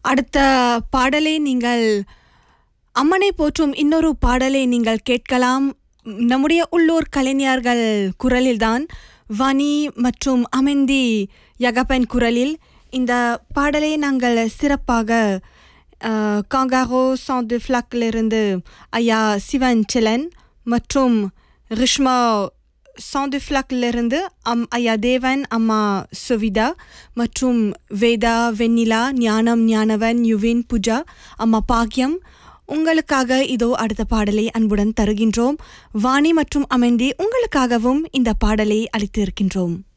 அடுத்த பாடலை நீங்கள் அம்மனை போற்றும் இன்னொரு பாடலை நீங்கள் கேட்கலாம் நம்முடைய உள்ளூர் கலைஞர்கள் குரலில்தான் வனி மற்றும் அமைந்தி யகப்பன் குரலில் இந்த பாடலை நாங்கள் சிறப்பாக அஹ், காங்காரோ சாந்து ஃப்ளாக்கிலிருந்து ஐயா சிவன் சிலன் மற்றும் ரிஷ்மா சாந்து ஃப்ளாக்கிலிருந்து அம் ஐயா தேவன் அம்மா சுவிதா மற்றும் வேதா வெண்ணிலா ஞானம் ஞானவன் யுவின் புஜா அம்மா பாக்யம் உங்களுக்காக இதோ அடுத்த பாடலை அன்புடன் தருகின்றோம் வாணி மற்றும் அமைந்தி உங்களுக்காகவும் இந்த பாடலை அளித்து இருக்கின்றோம்